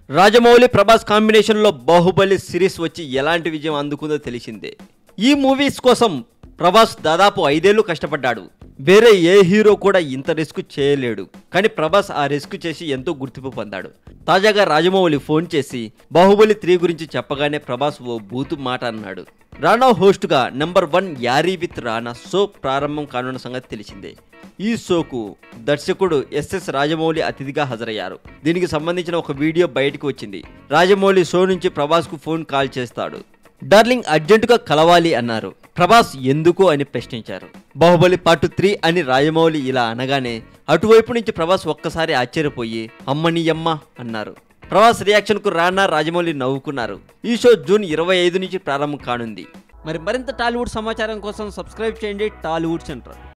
రాజమౌళి ప్రభాస్ కాంబినేషన్లో బాహుబలి సిరీస్ వచ్చి ఎలాంటి విజయం అందుకుందో తెలిసిందే ఈ మూవీస్ కోసం ప్రభాస్ దాదాపు ఐదేళ్లు కష్టపడ్డాడు వేరే ఏ హీరో కూడా ఇంత రిస్క్ చేయలేడు కానీ ప్రభాస్ ఆ రిస్క్ చేసి ఎంతో గుర్తింపు పొందాడు తాజాగా రాజమౌళి ఫోన్ చేసి బాహుబలి త్రీ గురించి చెప్పగానే ప్రభాస్ ఓ బూతు మాట అన్నాడు రానా హోస్ట్గా number one Yaari with Rana show ప్రారంభం కానున్న సంగతి తెలిసిందే ఈ షోకు దర్శకుడు ఎస్ఎస్ రాజమౌళి అతిథిగా హాజరయ్యారు దీనికి సంబంధించిన ఒక వీడియో బయటకు వచ్చింది రాజమౌళి షో నుంచి ప్రభాస్కు ఫోన్ కాల్ చేస్తాడు డార్లింగ్ అర్జెంటుగా కలవాలి అన్నారు ప్రభాస్ ఎందుకు అని ప్రశ్నించారు బాహుబలి పార్ట్ త్రీ అని రాజమౌళి ఇలా అనగానే అటువైపు నుంచి ప్రభాస్ ఒక్కసారి ఆశ్చర్యపోయి అమ్మనియమ్మ అన్నారు ప్రభాస్ రియాక్షన్ కు రానా రాజమౌళి నవ్వుకున్నారు ఈ షో జూన్ ఇరవై ఐదు నుంచి ప్రారంభం కానుంది మరి మరింత టాలీవుడ్ సమాచారం కోసం సబ్స్క్రైబ్ చేయండి టాలీవుడ్ సెంటర్